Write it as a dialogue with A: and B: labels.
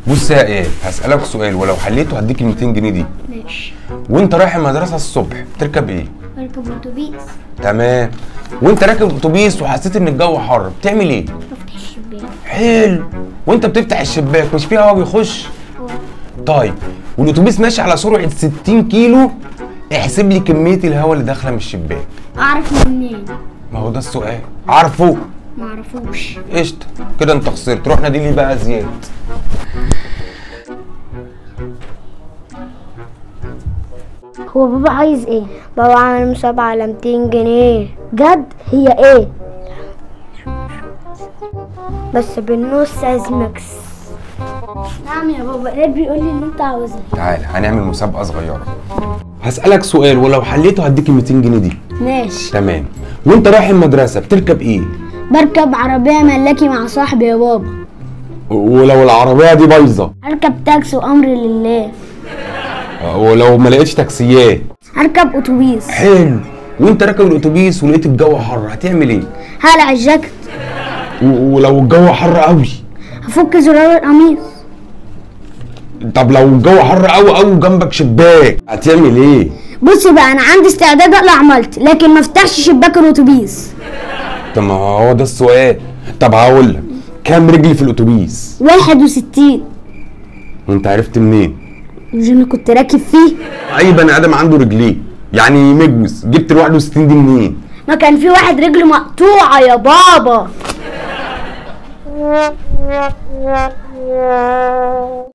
A: بص يا ايه هسألك سؤال ولو حليته هديك ال 200 جنيه دي
B: ماشي
A: وانت رايح المدرسة الصبح بتركب ايه؟
B: بركب اتوبيس
A: تمام وانت راكب اتوبيس وحسيت ان الجو حر بتعمل ايه؟
B: بفتح الشباك
A: حلو وانت بتفتح الشباك مش فيه هوا بيخش؟
B: اه
A: طيب والاتوبيس ماشي على سرعة 60 كيلو احسب لي كمية الهواء اللي داخلة من الشباك
B: اعرف منين
A: ما هو ده السؤال عارفه
B: معرفوش
A: قشطة كده انت خسرت روح نادي لي بقى زياد
C: هو بابا عايز ايه؟ بابا عامل مسابقة على 200 جنيه جد؟ هي ايه؟ بس بالنص ازمكس
B: نعم يا بابا ايه بيقول لي ان انت عاوزها
A: تعال هنعمل مسابقة صغيرة هسألك سؤال ولو حليته هديك ال 200 جنيه دي
B: ماشي
A: تمام وانت رايح المدرسة بتركب ايه؟
B: بركب عربية ملاكي مع صاحبي يا بابا
A: ولو العربية دي بايظة
B: اركب تاكسي وامر لله
A: ولو ما لقيتش تاكسيات
B: هركب اتوبيس
A: حلو وانت راكب الاتوبيس ولقيت الجو حر هتعمل ايه؟
B: هقلع الجاكيت
A: و- ولو الجو حر قوي
B: هفك زرار القميص
A: طب لو الجو حر قوي قوي جنبك شباك هتعمل ايه؟
B: بص بقى انا عندي استعداد اقلع مالتي لكن ما افتحش شباك الاتوبيس
A: طب ما هو ده السؤال طب هقول لك كام رجل في الاتوبيس؟
B: 61
A: وانت عرفت منين؟
B: مش انا كنت راكب فيه
A: اي بني ادم عنده رجلين يعني مجوس جبت ال 61 دي منين؟
B: ما كان في واحد رجله مقطوعة يا بابا